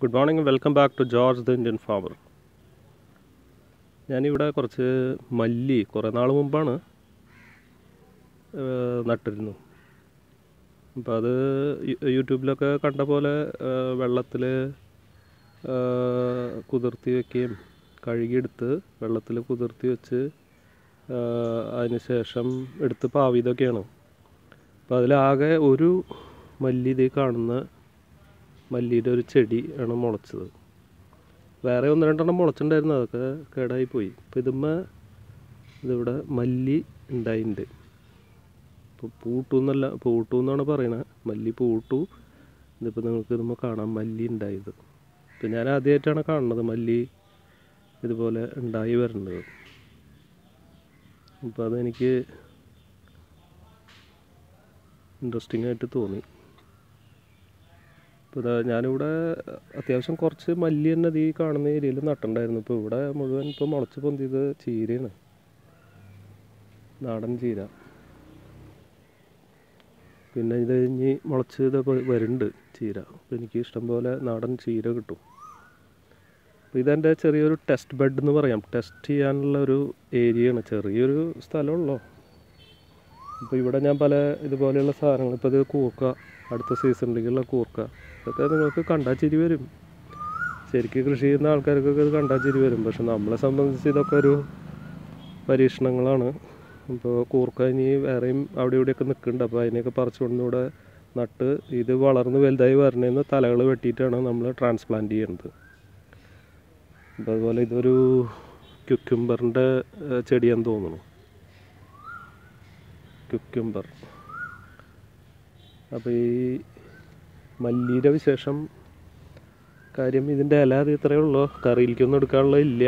good morning welcome back to George the Indian farmer ഞാനിവിടെ കുറച്ച് മല്ലി കുറേ നാൾ മുമ്പാണ് ഏഹ്, നട്ടിരുന്നു അപ്പോൾ അത് യു- യൂട്യൂബിലൊക്കെ കണ്ട പോലെ വെള്ളത്തിൽ കുതിർത്തി വെക്കുകയും കഴുകിയെടുത്ത് വെള്ളത്തിൽ കുതിർത്തി വെച്ച് ഏഹ്, അതിന് ശേഷം എടുത്ത് പാവിയതൊക്കെയാണ് അപ്പോൾ അതിലാകെ ഒരു മല്ലി ഇതേ കാണുന്ന മല്ലിയുടെ ഒരു ചെടി ആണ് മുളച്ചത് വേറെ ഒന്ന് രണ്ടെണ്ണം മുളച്ചിട്ടുണ്ടായിരുന്നു അതൊക്കെ കേടായി പോയി അപ്പോൾ ഇതുമ്മ ഇതിവിടെ മല്ലി ഉണ്ടായിട്ടുണ്ട് ഇപ്പോൾ പൂട്ടു എന്നല്ല പൂട്ടു എന്നാണ് പറയണത് മല്ലി പൂട്ടു ഇതിപ്പോൾ നിങ്ങൾക്ക് ഇതുമ്മ കാണാം മല്ലി ഉണ്ടായത് ഇപ്പം ഞാൻ ആദ്യമായിട്ടാണ് കാണുന്നത് മല്ലി ഇതുപോലെ ഉണ്ടായി വരുന്നത് അപ്പോൾ അതെനിക്ക് ഇൻട്രസ്റ്റിംഗ് ആയിട്ട് തോന്നി ഇപ്പോൾ ഇതാ ഞാനിവിടെ അത്യാവശ്യം കുറച്ച് മല്ലി തന്നെ ഈ കാണുന്ന ഏരിയയിൽ നട്ടിട്ടുണ്ടായിരുന്നു ഇപ്പോൾ ഇവിടെ മുഴുവൻ ഇപ്പോൾ മുളച്ച് പൊന്തിയത് ചീരയാണ് നാടൻ ചീര പിന്നെ ഇത് കഴിഞ്ഞ് മുളച്ച് ഇതൊക്കെ വരുന്നുണ്ട് ചീര അപ്പോൾ എനിക്ക് ഇഷ്ടം പോലെ നാടൻ ചീര കിട്ടും അപ്പോൾ ഇതെൻ്റെ ചെറിയൊരു ടെസ്റ്റ് ബെഡ് എന്ന് പറയാം ടെസ്റ്റ് ചെയ്യാനുള്ള ഒരു ഏരിയയാണ് ചെറിയൊരു സ്ഥലമുള്ളൂ ഇപ്പോൾ ഇവിടെ ഞാൻ പല ഇതുപോലെയുള്ള സാധനങ്ങൾ ഇപ്പോൾ ഇത് കൂർക്ക അടുത്ത സീസണിലേക്കുള്ള കൂർക്ക ഇതൊക്കെ നിങ്ങൾക്ക് കണ്ടാൽ ചിരി വരും ശരിക്കും കൃഷി ചെയ്യുന്ന ആൾക്കാർക്കൊക്കെ ഇത് കണ്ടാൽ ചിരി വരും പക്ഷെ നമ്മളെ സംബന്ധിച്ച് ഇതൊക്കെ ഒരു പരീക്ഷണങ്ങളാണ് ഇപ്പോൾ കൂർക്ക ഇനി വേറെയും അവിടെ ഇവിടെയൊക്കെ നിൽക്കുന്നുണ്ട് അപ്പോൾ അതിനെയൊക്കെ പറിച്ചുകൊണ്ട് ഇവിടെ നട്ട് ഇത് വളർന്ന് വലുതായി വരണേന്ന് തലകൾ വെട്ടിയിട്ടാണ് നമ്മൾ ട്രാൻസ്പ്ലാന്റ് ചെയ്യുന്നത് അപ്പോൾ അതുപോലെ ഇതൊരു ക്യുക്കുംബറിൻ്റെ ചെടിയാന്ന് തോന്നുന്നു ക്യുക്കുംബർ അപ്പോൾ ഈ മല്ലിയുടെ വിശേഷം കാര്യം ഇതിൻ്റെ ഇല അത് ഇത്രയേ ഉള്ളൂ കറിയിലേക്കൊന്നും എടുക്കാനുള്ള ഇല്ല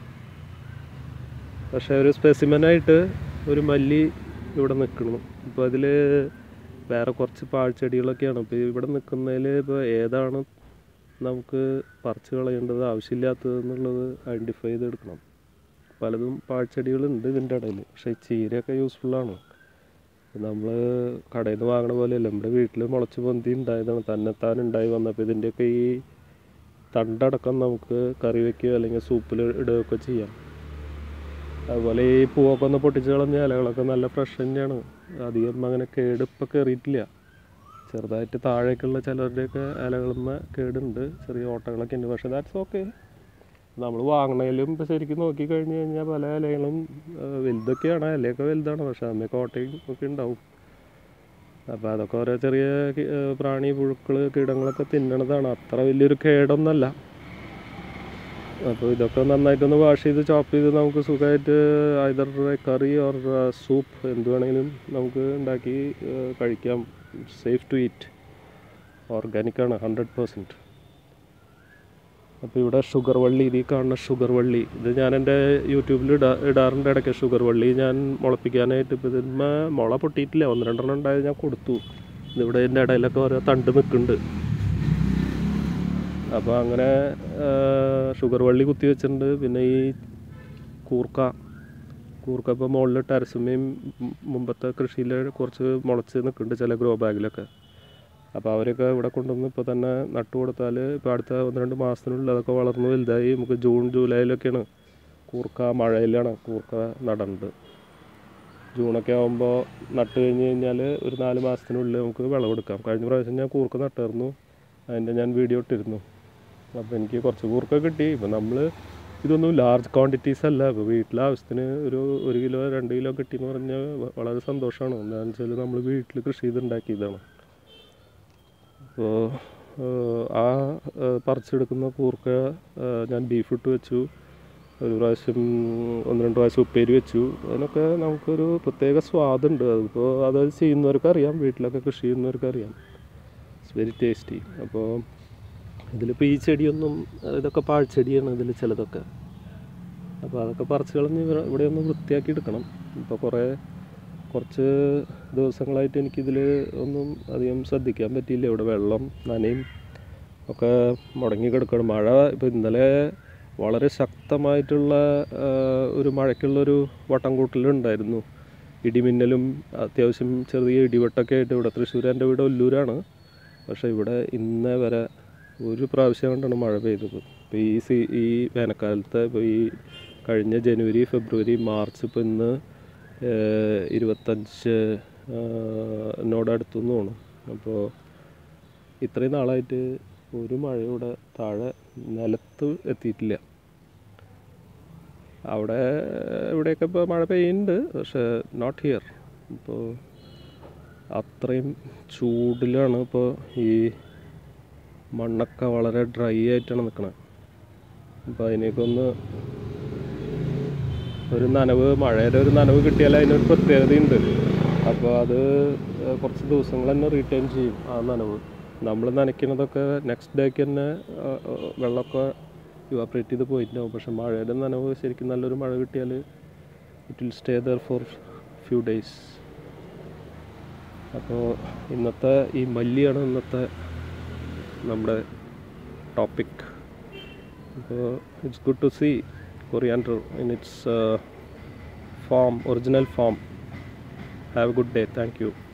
പക്ഷേ ഒരു സ്പെസിമനായിട്ട് ഒരു മല്ലി ഇവിടെ നിൽക്കണം ഇപ്പോൾ അതിൽ വേറെ കുറച്ച് പാഴ്ചെടികളൊക്കെയാണ് ഇപ്പോൾ ഇവിടെ നിൽക്കുന്നതിൽ ഇപ്പോൾ ഏതാണ് നമുക്ക് പറിച്ച് കളയേണ്ടത് ആവശ്യമില്ലാത്തത് എന്നുള്ളത് ഐഡൻറ്റിഫൈ ചെയ്തെടുക്കണം പലതും പാഴ്ചെടികളുണ്ട് ഇതിൻ്റെ ഇടയിൽ പക്ഷേ ഈ ചീരയൊക്കെ യൂസ്ഫുള്ളാണ് നമ്മൾ കടയിൽ നിന്ന് വാങ്ങണ പോലെയല്ല നമ്മുടെ വീട്ടിൽ മുളച്ച് പൊന്തി ഉണ്ടായതാണ് തന്നെത്താൻ ഉണ്ടായി വന്നപ്പോൾ ഇതിൻ്റെയൊക്കെ ഈ തണ്ടടക്കം നമുക്ക് കറി വയ്ക്കുകയോ അല്ലെങ്കിൽ സൂപ്പിൽ ഇടുകയൊക്കെ ചെയ്യാം അതുപോലെ ഈ പൂവൊക്കെ ഒന്ന് പൊട്ടിച്ച് കളഞ്ഞ ഇലകളൊക്കെ നല്ല ഫ്രഷ് തന്നെയാണ് അധികം അങ്ങനെ കേട് ഇപ്പം കയറിയിട്ടില്ല ചെറുതായിട്ട് താഴേക്കുള്ള ചിലരുടെയൊക്കെ ഇലകളുമ്മ കേടുണ്ട് ചെറിയ ഓട്ടകളൊക്കെ ഉണ്ട് പക്ഷേ ദാറ്റ്സ് ഓക്കെ നമ്മൾ വാങ്ങണേലും ഇപ്പം ശരിക്കും നോക്കി കഴിഞ്ഞ് കഴിഞ്ഞാൽ പല ഇലകളും ആ, വലുതൊക്കെയാണ് ഇലയൊക്കെ വലുതാണ് പക്ഷേ അമ്മയൊക്കെ ഓട്ടയും ഒക്കെ ഉണ്ടാവും അപ്പോൾ അതൊക്കെ ഓരോ ചെറിയ കി- ആ, പ്രാണി പുഴുക്കൾ കീടങ്ങളൊക്കെ തിന്നണതാണ് അത്ര വലിയൊരു കേടൊന്നല്ല അപ്പോൾ ഇതൊക്കെ നന്നായിട്ടൊന്ന് വാഷ് ചെയ്ത് ചോപ്പ് ചെയ്ത് നമുക്ക് സുഖമായിട്ട് ഐദർ കറി ഓർ സൂപ്പ് എന്ത് വേണമെങ്കിലും നമുക്ക് ഉണ്ടാക്കി ആ, കഴിക്കാം സേഫ് ടു ഈറ്റ് ഓർഗാനിക്കാണ് ഹൺഡ്രഡ് പെർസെൻറ്റ് അപ്പോൾ ഇവിടെ ഷുഗർ വള്ളി ഇതിൽ കാണുന്ന ഷുഗർ വള്ളി ഇത് ഞാൻ എൻ്റെ യൂട്യൂബിൽ ഇടാ ഇടാറുണ്ട് ഇടയ്ക്ക് ഷുഗർ വള്ളി ഞാൻ മുളപ്പിക്കാനായിട്ട് ഇപ്പോൾ ഇതിന്മ മുള പൊട്ടിയിട്ടില്ല ഒന്ന് രണ്ടെണ്ണം ഉണ്ടായത് ഞാൻ കൊടുത്തു ഇതിവിടെ ഇതിൻ്റെ ഇടയിലൊക്കെ ഓരോ തണ്ട് നിൽക്കുന്നുണ്ട് അപ്പോൾ അങ്ങനെ ആ, ഷുഗർ വള്ളി കുത്തി വെച്ചിട്ടുണ്ട് പിന്നെ ഈ കൂർക്ക കൂർക്ക ഇപ്പോൾ മുകളിൽ ടെറസുമേയും മുമ്പത്തെ കൃഷിയിൽ കുറച്ച് മുളച്ച് നിൽക്കുന്നുണ്ട് ചില ഗ്രോ ബാഗിലൊക്കെ അപ്പോൾ അവരൊക്കെ ഇവിടെ കൊണ്ടുവന്ന് ഇപ്പോൾ തന്നെ നട്ടു കൊടുത്താൽ ഇപ്പോൾ അടുത്ത ഒന്ന് രണ്ട് മാസത്തിനുള്ളിൽ അതൊക്കെ വളർന്ന് വലുതായി നമുക്ക് ജൂൺ ജൂലൈയിലൊക്കെയാണ് കൂർക്ക മഴയിലാണ് കൂർക്ക നടേണ്ടത് ജൂണൊക്കെ ആകുമ്പോൾ നട്ട് കഴിഞ്ഞ് കഴിഞ്ഞാൽ ഒരു നാല് മാസത്തിനുള്ളിൽ നമുക്ക് വിളവെടുക്കാം കഴിഞ്ഞ പ്രാവശ്യം ഞാൻ കൂർക്ക നട്ടായിരുന്നു അതിൻ്റെ ഞാൻ വീഡിയോ ഇട്ടിരുന്നു അപ്പോൾ എനിക്ക് കുറച്ച് കൂർക്ക കിട്ടി ഇപ്പോൾ നമ്മൾ ഇതൊന്നും ലാർജ് ക്വാണ്ടിറ്റീസ് അല്ല ഇപ്പോൾ വീട്ടിലെ ആവശ്യത്തിന് ഒരു ഒരു കിലോ രണ്ട് കിലോ കിട്ടിയെന്ന് പറഞ്ഞാൽ വ- വളരെ സന്തോഷമാണ് എന്താണെന്ന് വെച്ചാൽ നമ്മൾ വീട്ടിൽ കൃഷി ചെയ്തുണ്ടാക്കിയതാണ് അപ്പോൾ ആ ആ, പറിച്ചെടുക്കുന്ന കൂർക്ക ആ, ഞാൻ ബീഫ് ഇട്ട് വെച്ചു ഒരു പ്രാവശ്യം ഒന്ന് രണ്ട് പ്രാവശ്യം ഉപ്പേരി വെച്ചു അതിനൊക്കെ നമുക്കൊരു പ്രത്യേക സ്വാദുണ്ട് അതിപ്പോൾ അത് ചെയ്യുന്നവർക്ക് അറിയാം വീട്ടിലൊക്കെ കൃഷി ചെയ്യുന്നവർക്ക് അറിയാം ഇറ്റ്സ് വെരി ടേസ്റ്റി അപ്പോൾ ഇതിലിപ്പോൾ ഈ ചെടിയൊന്നും ഇതൊക്കെ പാഴ്ചെടിയാണ് ഇതിൽ ചിലതൊക്കെ അപ്പോൾ അതൊക്കെ പറിച്ച് കളഞ്ഞ് ഇവിടെ ഇവിടെ ഒന്ന് വൃത്തിയാക്കി എടുക്കണം ഇപ്പോൾ കുറേ കുറച്ച് ദിവസങ്ങളായിട്ട് എനിക്കിതിൽ ഒന്നും അധികം ശ്രദ്ധിക്കാൻ പറ്റിയില്ല ഇവിടെ വെള്ളം നനയും ഒക്കെ മുടങ്ങി കിടക്കണം മഴ ഇപ്പോൾ ഇന്നലെ വളരെ ശക്തമായിട്ടുള്ള ആ, ഒരു മഴയ്ക്കുള്ളൊരു വട്ടം കൂട്ടലുണ്ടായിരുന്നു ഇടിമിന്നലും അത്യാവശ്യം ചെറിയ ഇടിവെട്ടൊക്കെ ആയിട്ട് ഇവിടെ തൃശ്ശൂർ എൻ്റെ വീട് ഒല്ലൂരാണ് പക്ഷേ ഇവിടെ ഇന്നേ വരെ ഒരു പ്രാവശ്യം കൊണ്ടാണ് മഴ പെയ്തത് ഇപ്പോൾ ഈ സീ ഈ വേനൽക്കാലത്ത് ഇപ്പോൾ ഈ കഴിഞ്ഞ ജനുവരി ഫെബ്രുവരി മാർച്ച് ഇപ്പോൾ ഇന്ന് ഏഹ്, ഇരുപത്തഞ്ച് നോടടുത്തു എന്ന് തോന്നുന്നു അപ്പോൾ ഇത്രയും നാളായിട്ട് ഒരു മഴയുടെ താഴെ നിലത്ത് എത്തിയിട്ടില്ല അവിടെ ഇവിടെയൊക്കെ ഇപ്പോൾ മഴ പെയ്യുന്നുണ്ട് പക്ഷേ നോട്ട് ഹിയർ ഇപ്പോൾ അത്രയും ചൂടിലാണ് ഇപ്പോൾ ഈ മണ്ണൊക്കെ വളരെ ഡ്രൈ ആയിട്ടാണ് നിൽക്കുന്നത് അപ്പോൾ അതിനൊക്കെ ഒന്ന് ഒരു നനവ് മഴയുടെ ഒരു നനവ് കിട്ടിയാൽ അതിനൊരു പ്രത്യേകതയുണ്ട് അപ്പോൾ അത് ഏഹ്, കുറച്ച് ദിവസങ്ങൾ തന്നെ റീറ്റെയിൻ ചെയ്യും ആ നനവ് നമ്മൾ നനയ്ക്കുന്നതൊക്കെ നെക്സ്റ്റ് ഡേക്ക് തന്നെ ആ, ആ, വെള്ളമൊക്കെ ഇവാപ്രേറ്റ് ചെയ്ത് പോയിട്ടുണ്ടാവും പക്ഷെ മഴയുടെ നനവ് ശരിക്കും നല്ലൊരു മഴ കിട്ടിയാൽ it will stay there for few days അപ്പോൾ ഇന്നത്തെ ഈ മല്ലിയാണ് ഇന്നത്തെ നമ്മുടെ ടോപ്പിക് അപ്പോൾ it's good to see coriander in its form original form have a good day thank U